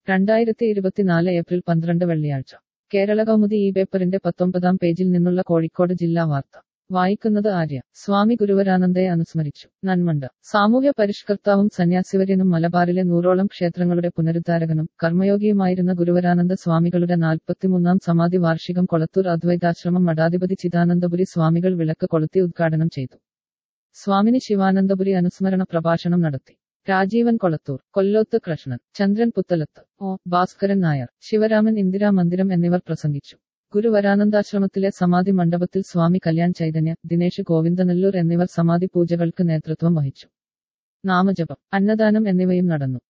രണ്ടായിരത്തി ഇരുപത്തിനാല് ഏപ്രിൽ പന്ത്രണ്ട് വെള്ളിയാഴ്ച കേരള കൗമുദി ഈ പേപ്പറിന്റെ പത്തൊമ്പതാം പേജിൽ നിന്നുള്ള കോഴിക്കോട് ജില്ലാ വാർത്ത വായിക്കുന്നത് ആര്യ സ്വാമി ഗുരുവരാനന്ദയെ അനുസ്മരിച്ചു നന്മണ്ട സാമൂഹ്യ പരിഷ്കർത്താവും സന്യാസിവര്യനും മലബാറിലെ നൂറോളം ക്ഷേത്രങ്ങളുടെ പുനരുദ്ധാരകനും കർമ്മയോഗിയുമായിരുന്ന ഗുരുവരാനന്ദ സ്വാമികളുടെ നാൽപ്പത്തിമൂന്നാം സമാധി വാർഷികം കൊളത്തൂർ അദ്വൈതാശ്രമം മഠാധിപതി ചിദാനന്ദപുരി സ്വാമികൾ വിളക്ക് കൊളുത്തി ഉദ്ഘാടനം ചെയ്തു സ്വാമിനി ശിവാനന്ദപുരി അനുസ്മരണ പ്രഭാഷണം നടത്തി രാജീവൻ കൊളത്തൂർ കൊല്ലോത്ത് കൃഷ്ണൻ ചന്ദ്രൻ പുത്തലത്ത് ഒ ഭാസ്കരൻ നായർ ശിവരാമൻ ഇന്ദിരാ മന്ദിരം എന്നിവർ പ്രസംഗിച്ചു ഗുരുവരാനന്ദാശ്രമത്തിലെ സമാധി മണ്ഡപത്തിൽ സ്വാമി കല്യാൺ ചൈതന്യ ദിനേശ് ഗോവിന്ദനല്ലൂർ എന്നിവർ സമാധി പൂജകൾക്ക് നേതൃത്വം വഹിച്ചു നാമജപം അന്നദാനം എന്നിവയും നടന്നു